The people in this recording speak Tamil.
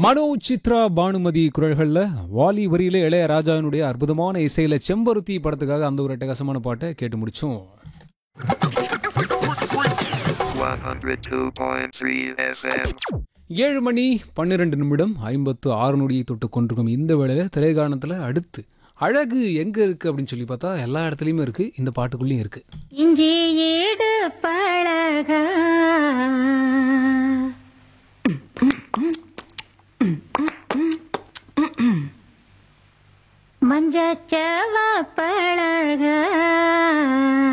மனோ சித்ரா பானுமதி குரல்களில் வாலி வரியில இளையராஜாவினுடைய அற்புதமான இசையில செம்பருத்தி படத்துக்காக அந்த ஒரு அட்டகாசமான பாட்டை கேட்டு முடிச்சோம் 102.3 FM. ஏழு மணி பன்னிரெண்டு நிமிடம் ஐம்பத்து ஆறு நொடியை தொட்டு கொண்டிருக்கும் இந்த வேளையில திரைக்காணத்தில் அடுத்து அழகு எங்க இருக்கு அப்படின்னு சொல்லி பார்த்தா எல்லா இடத்துலையுமே இருக்கு இந்த பாட்டுக்குள்ளேயும் இருக்கு இஞ்சி ஈடு பழக மஞ்சச்சவ பழக